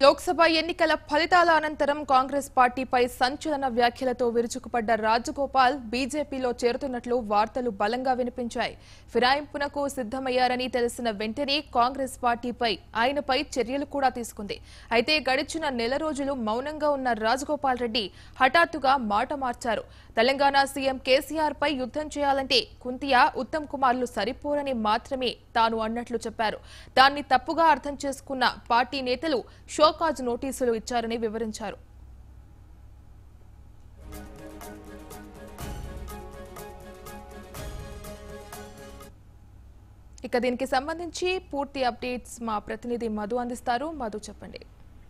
లోక్సభ ఎన్నికల ఫలితాల అనంతరం కాంగ్రెస్ పార్టీపై సంచలన వ్యాఖ్యలతో విరుచుకుపడ్డ రాజగోపాల్ బీజేపీలో చేరుతున్నట్లు వార్తలు బలంగా వినిపించాయి ఫిరాయింపునకు సిద్దమయ్యారని తెలిసిన వెంటనే కాంగ్రెస్ పార్టీపై ఆయనపై చర్యలు కూడా తీసుకుంది అయితే గడిచిన నెల రోజులు మౌనంగా ఉన్న రాజగోపాల్ రెడ్డి హఠాత్తుగా మాట మార్చారు తెలంగాణ సీఎం కేసీఆర్ పై యుద్ధం చేయాలంటే కుంతియా ఉత్తమ్ కుమార్లు సరిపోరని మాత్రమే తాను అన్నట్లు చెప్పారు దాన్ని తప్పుగా అర్థం చేసుకున్న పార్టీ నేతలు షోకాజ్ నోటీసులు ఇచ్చారని వివరించారు ఇక దీనికి సంబంధించి పూర్తి అప్డేట్స్ మా ప్రతినిధి మధు అందిస్తారు మధు చెప్పండి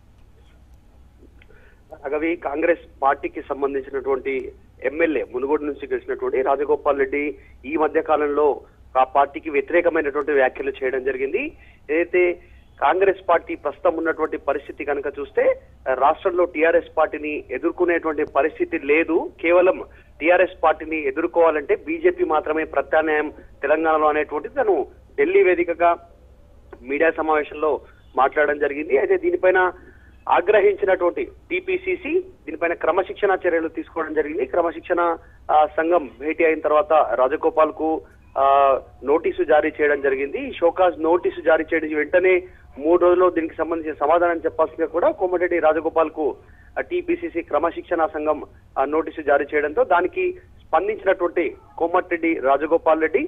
అగవి కాంగ్రెస్ పార్టీకి సంబంధించినటువంటి ఎమ్మెల్యే మునుగోడు నుంచి గెలిచినటువంటి రాజగోపాల్ రెడ్డి ఈ మధ్య కాలంలో ఆ పార్టీకి వ్యతిరేకమైనటువంటి వ్యాఖ్యలు చేయడం జరిగింది ఏదైతే కాంగ్రెస్ పార్టీ ప్రస్తుతం ఉన్నటువంటి పరిస్థితి కనుక చూస్తే రాష్ట్రంలో టిఆర్ఎస్ పార్టీని ఎదుర్కొనేటువంటి పరిస్థితి లేదు కేవలం టిఆర్ఎస్ పార్టీని ఎదుర్కోవాలంటే బీజేపీ మాత్రమే ప్రత్యామ్నాయం తెలంగాణలో అనేటువంటిది తను ఢిల్లీ వేదికగా మీడియా సమావేశంలో మాట్లాడడం జరిగింది అయితే దీనిపైన ఆగ్రహించినటువంటి టిపిసిసి దీనిపైన క్రమశిక్షణ చర్యలు తీసుకోవడం జరిగింది క్రమశిక్షణ ఆ, సంఘం భేటీ అయిన తర్వాత రాజగోపాల్ కు ఆ, నోటీసు జారీ చేయడం జరిగింది ఈ షోకాజ్ నోటీసు జారీ చేయడం వెంటనే మూడు రోజుల్లో దీనికి సంబంధించిన సమాధానం చెప్పాల్సిందిగా కూడా కోమటిరెడ్డి రాజగోపాల్ కు టిపిసిసి క్రమశిక్షణ సంఘం ఆ, నోటీసు జారీ చేయడంతో దానికి స్పందించినటువంటి కోమటిరెడ్డి రాజగోపాల్ రెడ్డి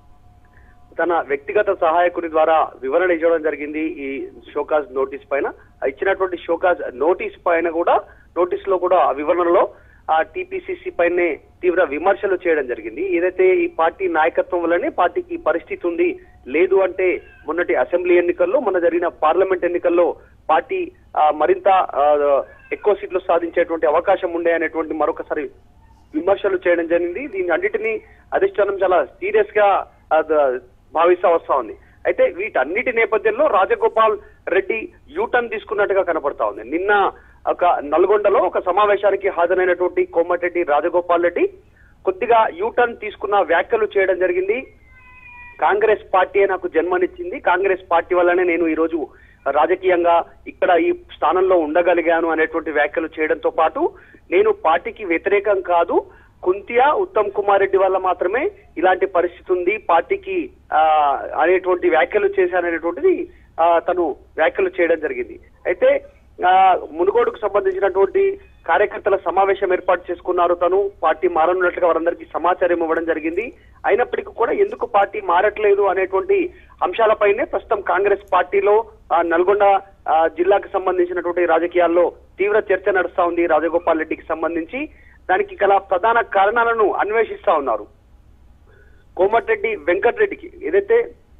తన వ్యక్తిగత సహాయకుని ద్వారా వివరణ ఇవ్వడం జరిగింది ఈ షోకాజ్ నోటీస్ పైన ఆ ఇచ్చినటువంటి షోకాజ్ నోటీస్ పైన కూడా నోటీస్ లో కూడా ఆ వివరణలో ఆ టిపిసిసి పైనే తీవ్ర విమర్శలు చేయడం జరిగింది ఏదైతే ఈ పార్టీ నాయకత్వం వల్లనే పార్టీకి ఈ పరిస్థితి ఉంది లేదు అంటే మొన్నటి అసెంబ్లీ ఎన్నికల్లో మొన్న జరిగిన పార్లమెంట్ ఎన్నికల్లో పార్టీ ఆ, మరింత ఆ, ఎక్కువ సీట్లు సాధించేటువంటి అవకాశం ఉండే అనేటువంటి మరొకసారి విమర్శలు చేయడం జరిగింది దీని అన్నిటినీ అధిష్టానం చాలా సీరియస్ గా ఆ, ద- భావిస్తా వస్తా ఉంది అయితే వీటన్నిటి నేపథ్యంలో రాజగోపాల్ రెడ్డి యూటర్న్ తీసుకున్నట్టుగా కనపడతా ఉంది నిన్న ఒక నల్గొండలో ఒక సమావేశానికి హాజరైనటువంటి కోమటిరెడ్డి రాజగోపాల్ రెడ్డి కొద్దిగా యూటర్న్ తీసుకున్న వ్యాఖ్యలు చేయడం జరిగింది కాంగ్రెస్ పార్టీ నాకు జన్మనిచ్చింది కాంగ్రెస్ పార్టీ వల్లనే నేను ఈ రోజు రాజకీయంగా ఇక్కడ ఈ స్థానంలో ఉండగలిగాను అనేటువంటి వ్యాఖ్యలు చేయడంతో పాటు నేను పార్టీకి వ్యతిరేకం కాదు కుంతియా ఉత్తమ్ కుమార్ రెడ్డి వల్ల మాత్రమే ఇలాంటి పరిస్థితి ఉంది పార్టీకి ఆ, అనేటువంటి వ్యాఖ్యలు చేశాననేటువంటిది ఆ, తను వ్యాఖ్యలు చేయడం జరిగింది అయితే ఆ, మునుగోడుకు సంబంధించినటువంటి కార్యకర్తల సమావేశం ఏర్పాటు చేసుకున్నారు తను పార్టీ మారనున్నట్లుగా వారందరికీ సమాచారం ఇవ్వడం జరిగింది అయినప్పటికీ కూడా ఎందుకు పార్టీ మారట్లేదు అనేటువంటి అంశాలపైనే ప్రస్తుతం కాంగ్రెస్ పార్టీలో ఆ, నల్గొండ ఆ, జిల్లాకు సంబంధించినటువంటి రాజకీయాల్లో తీవ్ర చర్చ నడుస్తా ఉంది రాజగోపాల్ రెడ్డికి సంబంధించి దానికి గల ప్రధాన కారణాలను అన్వేషిస్తా ఉన్నారు కోమటిరెడ్డి వెంకటరెడ్డికి ఏదైతే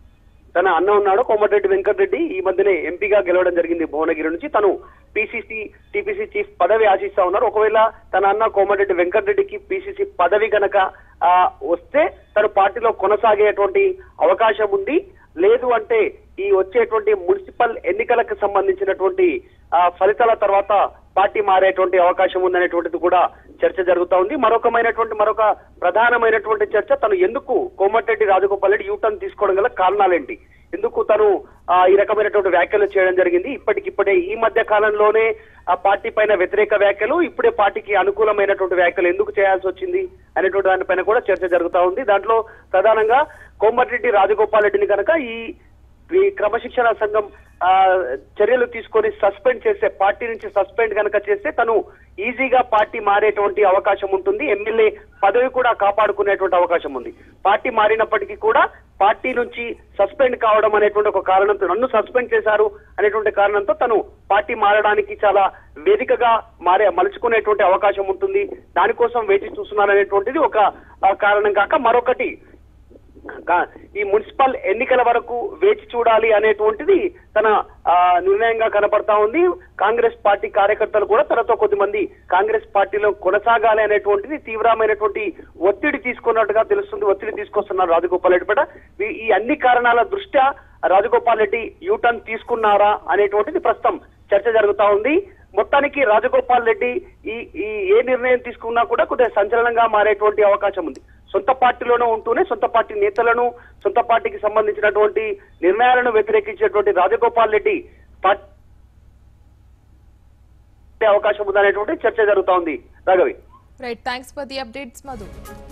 తన అన్న ఉన్నాడో కోమటిరెడ్డి వెంకటరెడ్డి ఈ మధ్యనే ఎంపీగా గెలవడం జరిగింది భువనగిరి నుంచి తను పిసిసి టిపిసి చీఫ్ పదవి ఆశిస్తా ఉన్నారు ఒకవేళ తన అన్న కోమటిరెడ్డి వెంకటరెడ్డికి పిసిసి పదవి గనక ఆ, వస్తే తను పార్టీలో కొనసాగేటువంటి అవకాశం ఉంది లేదు అంటే ఈ వచ్చేటువంటి మున్సిపల్ ఎన్నికలకు సంబంధించినటువంటి ఆ, ఫలితాల తర్వాత పార్టీ మారేటువంటి అవకాశం ఉందనేటువంటిది కూడా చర్చ జరుగుతా ఉంది మరొకమైనటువంటి మరొక ప్రధానమైనటువంటి చర్చ తను ఎందుకు కోమటిరెడ్డి రాజగోపాల్ రెడ్డి యూటర్న్ తీసుకోవడం గల కారణాలేంటి ఎందుకు తను ఆ, ఈ రకమైనటువంటి వ్యాఖ్యలు చేయడం జరిగింది ఇప్పటికిప్పుడే ఈ మధ్య కాలంలోనే ఆ పార్టీ పైన వ్యతిరేక వ్యాఖ్యలు ఇప్పుడే పార్టీకి అనుకూలమైనటువంటి వ్యాఖ్యలు ఎందుకు చేయాల్సి వచ్చింది అనేటువంటి దానిపైన కూడా చర్చ జరుగుతా ఉంది దాంట్లో ప్రధానంగా కోమటిరెడ్డి రాజగోపాల్ రెడ్డిని కనుక ఈ ఈ క్రమశిక్షణ సంఘం ఆ, చర్యలు తీసుకొని సస్పెండ్ చేస్తే పార్టీ నుంచి సస్పెండ్ కనుక చేస్తే తను ఈజీగా పార్టీ మారేటువంటి అవకాశం ఉంటుంది ఎమ్మెల్యే పదవి కూడా కాపాడుకునేటువంటి అవకాశం ఉంది పార్టీ మారినప్పటికీ కూడా పార్టీ నుంచి సస్పెండ్ కావడం అనేటువంటి ఒక కారణంతో నన్ను సస్పెండ్ చేశారు అనేటువంటి కారణంతో తను పార్టీ మారడానికి చాలా వేదికగా మారే మలుచుకునేటువంటి అవకాశం ఉంటుంది దానికోసం వేచి చూస్తున్నారు అనేటువంటిది ఒక ఆ, కారణం కాక మరొకటి కా- ఈ మున్సిపల్ ఎన్నికల వరకు వేచి చూడాలి అనేటువంటిది తన ఆ, నిర్ణయంగా కనపడతా ఉంది కాంగ్రెస్ పార్టీ కార్యకర్తలు కూడా తనతో కొద్దిమంది కాంగ్రెస్ పార్టీలో కొనసాగాలి అనేటువంటిది తీవ్రమైనటువంటి ఒత్తిడి తీసుకున్నట్టుగా తెలుస్తుంది ఒత్తిడి తీసుకొస్తున్నారు రాజగోపాల్ రెడ్డి పైన ఈ- ఈ అన్ని కారణాల దృష్ట్యా రాజగోపాల్ రెడ్డి యూటర్న్ తీసుకున్నారా అనేటువంటిది ప్రస్తుతం చర్చ జరుగుతా ఉంది మొత్తానికి రాజగోపాల్ రెడ్డి ఈ ఈ ఏ నిర్ణయం తీసుకున్నా కూడా కొద్దిగా సంచలనంగా మారేటువంటి అవకాశం ఉంది సొంత పార్టీలోనే ఉంటూనే సొంత పార్టీ నేతలను సొంత పార్టీకి సంబంధించినటువంటి నిర్ణయాలను వ్యతిరేకించేటువంటి రాజగోపాల్ రెడ్డి పా- అవకాశం ఉందనేటువంటి చర్చ జరుగుతా ఉంది Raghavi right thanks for the updates Madhu